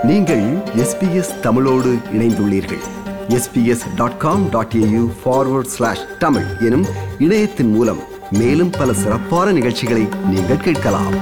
நீங்கள் எஸ்பிஎஸ் தமிழோடு இணைந்துள்ளீர்கள் SBS dot com dot AU forward slash Tamil எனும் இணையத்தின் மூலம் மேலும் பல சிறப்பான நிகழ்ச்சிகளை நீங்கள் கேட்கலாம்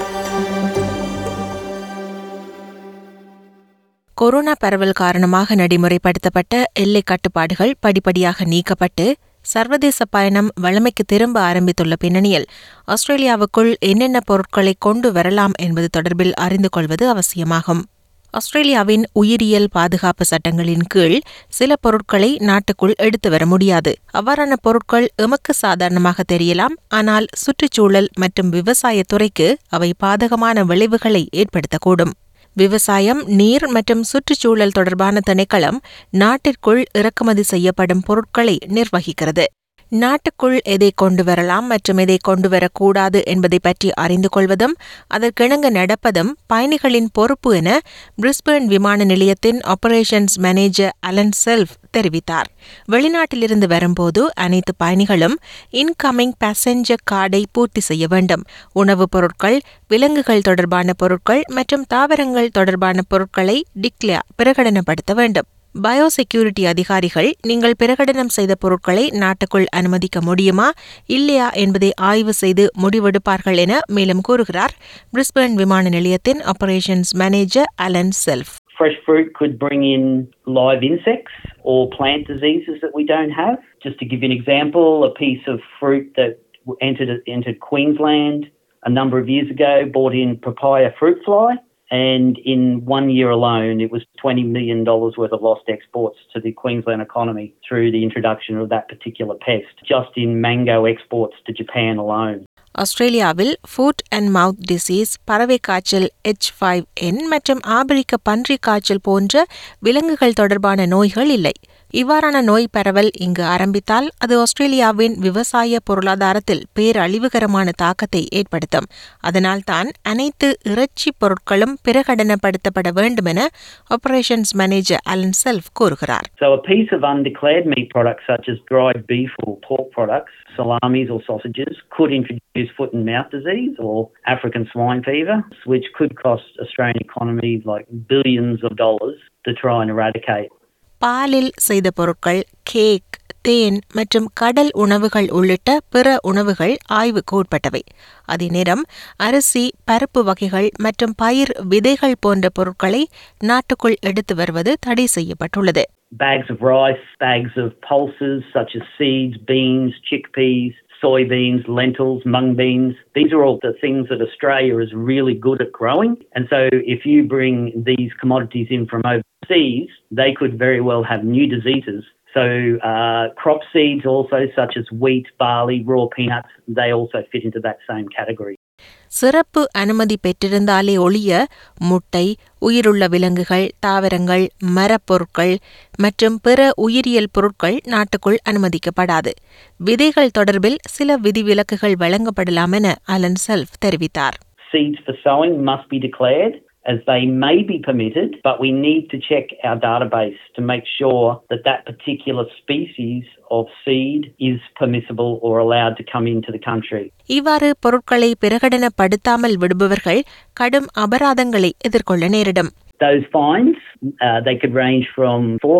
கொரோனா பரவல் காரணமாக நடைமுறைப்படுத்தப்பட்ட எல்லை கட்டுப்பாடுகள் படிப்படியாக நீக்கப்பட்டு சர்வதேச பயணம் வழமைக்கு திரும்ப ஆரம்பித்துள்ள பின்னணியில் ஆஸ்திரேலியாவுக்குள் என்னென்ன பொருட்களை கொண்டு வரலாம் என்பது தொடர்பில் அறிந்து கொள்வது அவசியமாகும் ஆஸ்திரேலியாவின் உயிரியல் பாதுகாப்பு சட்டங்களின் கீழ் சில பொருட்களை நாட்டுக்குள் எடுத்து வர முடியாது அவ்வாறான பொருட்கள் எமக்கு சாதாரணமாக தெரியலாம் ஆனால் சுற்றுச்சூழல் மற்றும் விவசாய துறைக்கு அவை பாதகமான விளைவுகளை ஏற்படுத்தக்கூடும் விவசாயம் நீர் மற்றும் சுற்றுச்சூழல் தொடர்பான திணைக்களம் நாட்டிற்குள் இறக்குமதி செய்யப்படும் பொருட்களை நிர்வகிக்கிறது நாட்டுக்குள் எதை கொண்டு வரலாம் மற்றும் எதை கொண்டு வரக்கூடாது என்பதை பற்றி அறிந்து கொள்வதும் அதற்கிணங்க நடப்பதும் பயணிகளின் பொறுப்பு என பிரிஸ்பேர்ன் விமான நிலையத்தின் ஆபரேஷன்ஸ் மேனேஜர் அலன் செல்ஃப் தெரிவித்தார் வெளிநாட்டிலிருந்து வரும்போது அனைத்து பயணிகளும் இன்கமிங் பேசஞ்சர் கார்டை பூர்த்தி செய்ய வேண்டும் உணவுப் பொருட்கள் விலங்குகள் தொடர்பான பொருட்கள் மற்றும் தாவரங்கள் தொடர்பான பொருட்களை டிக்ளேர் பிரகடனப்படுத்த வேண்டும் பயோசெக்யூரிட்டி அதிகாரிகள் நீங்கள் பிரகடனம் செய்த பொருட்களை நாட்டுக்குள் அனுமதிக்க முடியுமா இல்லையா என்பதை ஆய்வு செய்து முடிவெடுப்பார்கள் என மேலும் கூறுகிறார் பிரிஸ்பேர்ன் விமான நிலையத்தின் operations manager Alan Self Fresh fruit could bring in live insects or plant diseases that we don't have. Just to give you an example, a piece of fruit that entered entered Queensland a number of years ago brought in papaya fruit fly, and in one year alone, it was $20 million worth of lost exports to the Queensland economy through the introduction of that particular pest, just in mango exports to Japan alone. ஆஸ்திரேலியாவில் foot and mouth disease பறவை காய்ச்சல் H five என் மற்றும் ஆபிரிக்க பன்றி காய்ச்சல் போன்ற விலங்குகள் தொடர்பான நோய்கள் இல்லை இவ்வாறான நோய் பரவல் இங்கு ஆரம்பித்தால் அது ஆஸ்திரேலியாவின் விவசாய பொருளாதாரத்தில் பேரழிவுகரமான தாக்கத்தை ஏற்படுத்தும் அதனால்தான் அனைத்து இறைச்சி பொருட்களும் பிரகடனப்படுத்தப்பட வேண்டும் என ஆபரேஷன்ஸ் மேனேஜர் அலன் செல்ஃப் கூறுகிறார் So a piece of undeclared meat products such as dried beef or pork products, salamis or sausages, could introduce foot and mouth disease or African swine fever, which could cost Australian economy like billions of dollars to try and eradicate. பாலில் செய்த பொருட்கள் cake தேன் மற்றும் கடல் உணவுகள் உள்ளிட்ட பிற உணவுகள் ஆய்வுக்கு உட்பட்டவை அதே நேரம் அரிசி பருப்பு வகைகள் மற்றும் பயிர் விதைகள் போன்ற பொருட்களை நாட்டுக்குள் எடுத்து வருவது தடை செய்யப்பட்டுள்ளது Bags of rice, bags of pulses such as seeds, beans, chickpeas, soybeans, lentils, mung beans. These are all the things that Australia is really good at growing. And so if you bring these commodities in from overseas, they could very well have new diseases. So uh, crop seeds also, such as wheat, barley, raw peanuts, they also fit into that same category. சிறப்பு அனுமதி பெற்றிருந்தாலே ஒழிய முட்டை உயிருள்ள விலங்குகள் தாவரங்கள் மரப்பொருட்கள் மற்றும் பிற உயிரியல் பொருட்கள் நாட்டுக்குள் அனுமதிக்கப்படாது விதைகள் தொடர்பில் சில விதிவிலக்குகள் வழங்கப்படலாம் என அலன் செல்ஃப் தெரிவித்தார் Seeds for sowing must be declared as they may be permitted, but we need to check our database to make sure that that particular species of seed is permissible or allowed to come into the country. இவ்வாறு பொருட்களை பிரகடனப்படுத்தாமல் விடுபவர்கள் கடும் அபராதங்களை எதிர்கொள்ள நேரிடும் Those fines, uh, they could range from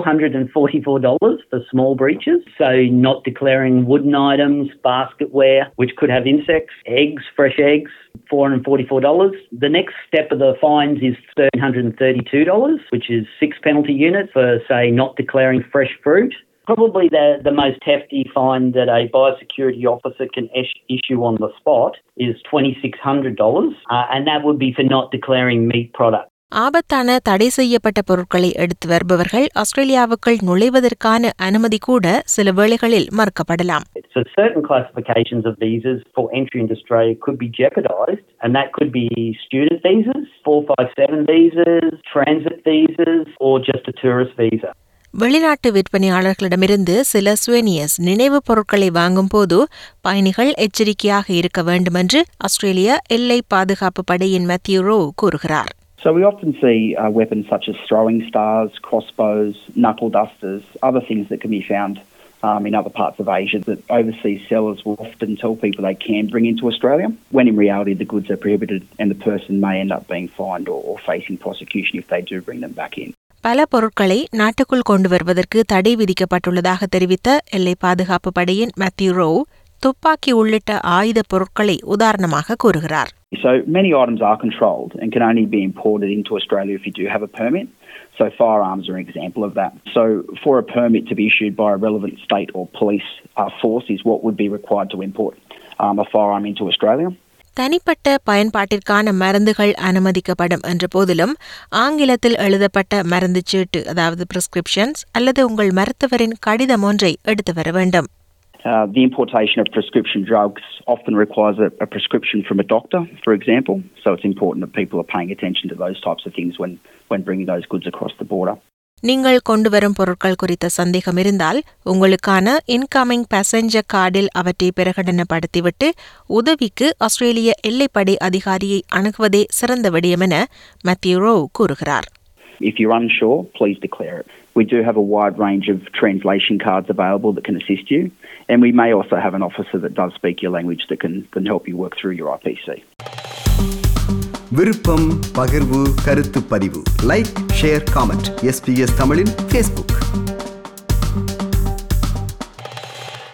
$444 for small breaches, so not declaring wooden items, basketware, which could have insects, eggs, fresh eggs, $444. The next step of the fines is $132, which is six penalty units for, say, not declaring fresh fruit. Probably the, the most hefty fine that a biosecurity officer can ish, issue on the spot is $2,600, uh, and that would be for not declaring meat products. ஆபத்தான தடை செய்யப்பட்ட பொருட்களை எடுத்து வருபவர்கள் ஆஸ்திரேலியாவுக்குள் நுழைவதற்கான அனுமதி கூட சில வேளைகளில் மறுக்கப்படலாம் So certain classifications of visas for entry into Australia could be jeopardised, and that could be student visas, 457 visas, transit visas, or just a tourist visa. வெளிநாட்டு விற்பனையாளர்களிடமிருந்து சில சுவேனியஸ் நினைவுப் பொருட்களை வாங்கும்போது பயணிகள் எச்சரிக்கையாக இருக்க வேண்டுமென்று ஆஸ்திரேலிய எல்லை பாதுகாப்பு படையின் மேத்யூ ரோ கூறுகிறார் So we often see uh, weapons such as throwing stars, crossbows, knuckle dusters, other things that can be found um, in other parts of Asia that overseas sellers will often tell people they can bring into Australia, when in reality the goods are prohibited and the person may end up being fined or, or facing prosecution if they do bring them back in. பல பொருட்களை நாட்டுக்குள் கொண்டு வருவதற்கு தடை விதிக்கப்பட்டுள்ளதாக தெரிவித்த எல்லை பாதுகாப்பு படையின் மேத்யூ ரோ துப்பாக்கி உள்ளிட்ட ஆயுத பொருட்களை உதாரணமாக கூறுகிறார் So many items are controlled and can only be imported into Australia if you do have a permit. So firearms are an example of that. So for a permit to be issued by a relevant state or police uh, force is what would be required to import um, a firearm into Australia. தனிப்பட்ட பயன்பாட்டிற்கான மருந்துகள் அனுமதிக்கப்படும் என்ற போதிலும் ஆங்கிலத்தில் எழுதப்பட்ட மருந்து சீட்டு அதாவது பிரிஸ்கிரிப்ஷன்ஸ் அல்லது உங்கள் மருத்துவரின் கடிதம் ஒன்றை எடுத்து வர வேண்டும் Uh, the importation of prescription drugs often requires a, a prescription from a doctor, for example. So it's important that people are paying attention to those types of things when, when bringing those goods across the border. நீங்கள் கொண்டு வரும் பொருட்கள் குறித்த சந்தேகம் இருந்தால் உங்களுக்கான incoming passenger கார்டில் அவற்றை பிரகடனப்படுத்திவிட்டு உதவிக்கு ஆஸ்திரேலிய எல்லைப்படை அதிகாரியை அணுகுவதே சிறந்த விடயம் என மத்தியூ ரோ கூறுகிறார் If you're unsure, please declare it. We do have a wide range of translation cards available that can assist you, and we may also have an officer that does speak your language that can, can help you work through your IPC. விருப்பம் பகிர்வு கருத்து பதிவு like share comment SBS தமிழின் Facebook